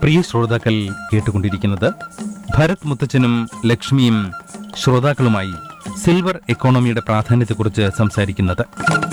പ്രിയ ശ്രോതാക്കൾ കേട്ടുകൊണ്ടിരിക്കുന്നത് ഭരത് മുത്തച്ഛനും ലക്ഷ്മിയും ശ്രോതാക്കളുമായി സിൽവർ എക്കോണമിയുടെ പ്രാധാന്യത്തെക്കുറിച്ച് സംസാരിക്കുന്നത്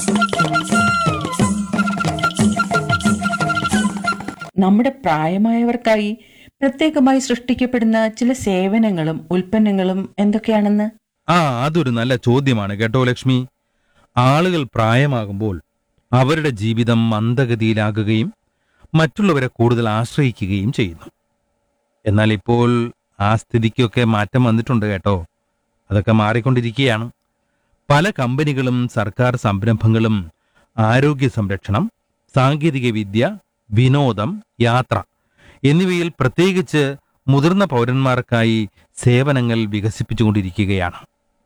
നമ്മുടെ പ്രായമായവർക്കായി പ്രത്യേകമായി സൃഷ്ടിക്കപ്പെടുന്ന ചില സേവനങ്ങളും ഉൽപ്പന്നങ്ങളും എന്തൊക്കെയാണെന്ന് ആ അതൊരു നല്ല ചോദ്യമാണ് കേട്ടോ ലക്ഷ്മി ആളുകൾ പ്രായമാകുമ്പോൾ അവരുടെ ജീവിതം മന്ദഗതിയിലാകുകയും മറ്റുള്ളവരെ കൂടുതൽ ആശ്രയിക്കുകയും ചെയ്യുന്നു എന്നാൽ ഇപ്പോൾ ആ സ്ഥിതിക്കൊക്കെ മാറ്റം വന്നിട്ടുണ്ട് കേട്ടോ അതൊക്കെ മാറിക്കൊണ്ടിരിക്കുകയാണ് പല കമ്പനികളും സർക്കാർ സംരംഭങ്ങളും ആരോഗ്യ സംരക്ഷണം സാങ്കേതിക വിദ്യ വിനോദം യാത്ര എന്നിവയിൽ പ്രത്യേകിച്ച് മുതിർന്ന പൗരന്മാർക്കായി സേവനങ്ങൾ വികസിപ്പിച്ചുകൊണ്ടിരിക്കുകയാണ്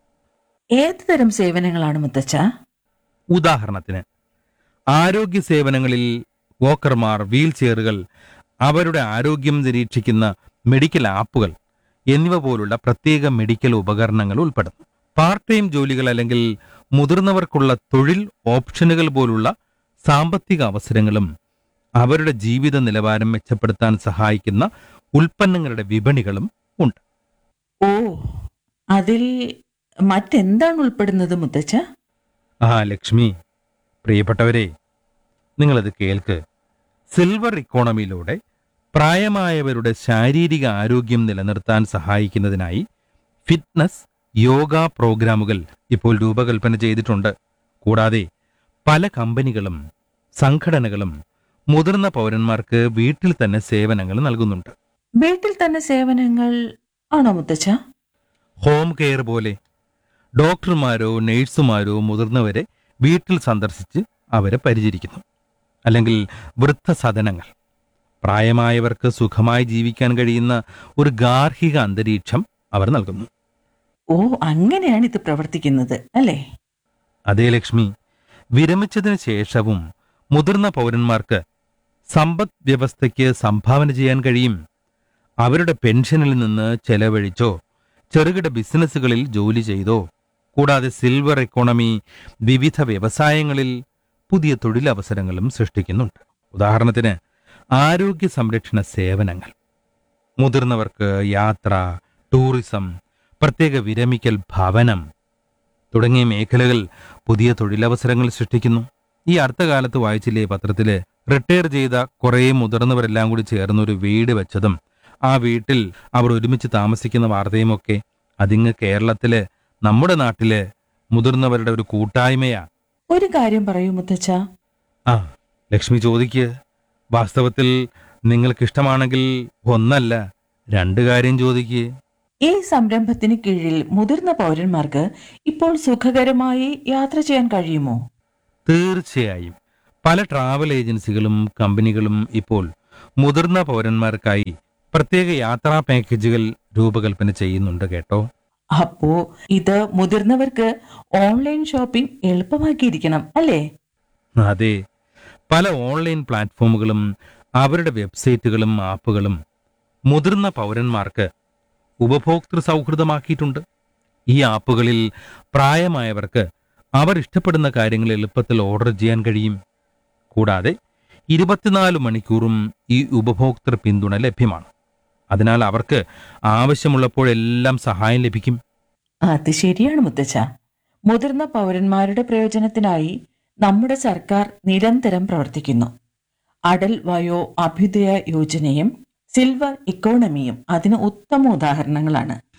ഏത് തരം സേവനങ്ങളാണ് മുത്തച്ഛ ഉദാഹരണത്തിന് ആരോഗ്യ സേവനങ്ങളിൽ വോക്കർമാർ വീൽ ചെയറുകൾ അവരുടെ ആരോഗ്യം നിരീക്ഷിക്കുന്ന മെഡിക്കൽ ആപ്പുകൾ എന്നിവ പോലുള്ള പ്രത്യേക മെഡിക്കൽ ഉപകരണങ്ങൾ ഉൾപ്പെടുന്നു പാർട്ട് ടൈം ജോലികൾ അല്ലെങ്കിൽ മുതിർന്നവർക്കുള്ള തൊഴിൽ ഓപ്ഷനുകൾ പോലുള്ള സാമ്പത്തിക അവസരങ്ങളും അവരുടെ ജീവിത നിലവാരം മെച്ചപ്പെടുത്താൻ സഹായിക്കുന്ന ഉൽപ്പന്നങ്ങളുടെ വിപണികളും ഉണ്ട് ഓ അതിൽ മറ്റെന്താണ് ഉൾപ്പെടുന്നത് മുത്തച്ഛ ആ ലക്ഷ്മി പ്രിയപ്പെട്ടവരെ നിങ്ങളത് കേൾക്ക് സിൽവർ ഇക്കോണമിയിലൂടെ പ്രായമായവരുടെ ശാരീരിക ആരോഗ്യം നിലനിർത്താൻ സഹായിക്കുന്നതിനായി ഫിറ്റ്നസ് യോഗ പ്രോഗ്രാമുകൾ ഇപ്പോൾ രൂപകൽപ്പന ചെയ്തിട്ടുണ്ട് കൂടാതെ പല കമ്പനികളും സംഘടനകളും മുതിർന്ന പൗരന്മാർക്ക് വീട്ടിൽ തന്നെ സേവനങ്ങൾ നൽകുന്നുണ്ട് വീട്ടിൽ തന്നെ സേവനങ്ങൾ ആണോ മുത്തച്ഛ ഹോം കെയർ പോലെ ഡോക്ടർമാരോ നഴ്സുമാരോ മുതിർന്നവരെ വീട്ടിൽ സന്ദർശിച്ച് അവരെ പരിചരിക്കുന്നു അല്ലെങ്കിൽ വൃദ്ധസദനങ്ങൾ പ്രായമായവർക്ക് സുഖമായി ജീവിക്കാൻ കഴിയുന്ന ഒരു ഗാർഹിക അന്തരീക്ഷം അവർ നൽകുന്നു ഓ അങ്ങനെയാണ് ഇത് പ്രവർത്തിക്കുന്നത് അല്ലേ അതേ ലക്ഷ്മി വിരമിച്ചതിന് ശേഷവും മുതിർന്ന പൗരന്മാർക്ക് സമ്പദ് വ്യവസ്ഥയ്ക്ക് സംഭാവന ചെയ്യാൻ കഴിയും അവരുടെ പെൻഷനിൽ നിന്ന് ചെലവഴിച്ചോ ചെറുകിട ബിസിനസ്സുകളിൽ ജോലി ചെയ്തോ കൂടാതെ സിൽവർ എക്കോണമി വിവിധ വ്യവസായങ്ങളിൽ പുതിയ തൊഴിലവസരങ്ങളും സൃഷ്ടിക്കുന്നുണ്ട് ഉദാഹരണത്തിന് ആരോഗ്യ സംരക്ഷണ സേവനങ്ങൾ മുതിർന്നവർക്ക് യാത്ര ടൂറിസം പ്രത്യേക വിരമിക്കൽ ഭവനം തുടങ്ങിയ മേഖലകൾ പുതിയ തൊഴിലവസരങ്ങൾ സൃഷ്ടിക്കുന്നു ഈ അടുത്ത കാലത്ത് വായിച്ചില്ലേ പത്രത്തില് റിട്ടയർ ചെയ്ത കുറേ മുതിർന്നവരെല്ലാം കൂടി ചേർന്ന് ഒരു വീട് വെച്ചതും ആ വീട്ടിൽ അവർ ഒരുമിച്ച് താമസിക്കുന്ന വാർത്തയുമൊക്കെ അതിങ്ങ് കേരളത്തില് നമ്മുടെ നാട്ടില് മുതിർന്നവരുടെ ഒരു കൂട്ടായ്മയാ ഒരു കാര്യം പറയൂ മുത്തച്ഛ ആ ലക്ഷ്മി ചോദിക്ക് വാസ്തവത്തിൽ നിങ്ങൾക്കിഷ്ടമാണെങ്കിൽ ഒന്നല്ല രണ്ട് കാര്യം ചോദിക്ക് ഈ സംരംഭത്തിന് കീഴിൽ മുതിർന്ന പൗരന്മാർക്ക് ഇപ്പോൾ സുഖകരമായി യാത്ര ചെയ്യാൻ കഴിയുമോ തീർച്ചയായും പല ട്രാവൽ ഏജൻസികളും കമ്പനികളും ഇപ്പോൾ മുതിർന്ന പൗരന്മാർക്കായി പ്രത്യേക യാത്രാ പാക്കേജുകൾ രൂപകൽപ്പന ചെയ്യുന്നുണ്ട് കേട്ടോ അപ്പോ ഇത് മുതിർന്നവർക്ക് ഓൺലൈൻ ഷോപ്പിംഗ് എളുപ്പമാക്കിയിരിക്കണം അല്ലേ അതെ പല ഓൺലൈൻ പ്ലാറ്റ്ഫോമുകളും അവരുടെ വെബ്സൈറ്റുകളും ആപ്പുകളും മുതിർന്ന പൗരന്മാർക്ക് ഉപഭോക്തൃ സൗഹൃദമാക്കിയിട്ടുണ്ട് ഈ ആപ്പുകളിൽ പ്രായമായവർക്ക് അവർ ഇഷ്ടപ്പെടുന്ന കാര്യങ്ങൾ എളുപ്പത്തിൽ ഓർഡർ ചെയ്യാൻ കഴിയും കൂടാതെ ഇരുപത്തിനാല് മണിക്കൂറും ഈ ഉപഭോക്തൃ പിന്തുണ ലഭ്യമാണ് അതിനാൽ അവർക്ക് ആവശ്യമുള്ളപ്പോഴെല്ലാം സഹായം ലഭിക്കും അത് ശരിയാണ് മുത്തച്ഛ മുതിർന്ന പൗരന്മാരുടെ പ്രയോജനത്തിനായി നമ്മുടെ സർക്കാർ നിരന്തരം പ്രവർത്തിക്കുന്നു അടൽ വയോ അഭ്യുദയ യോജനയും സിൽവർ ഇക്കോണമിയും അതിന് ഉത്തമ ഉദാഹരണങ്ങളാണ്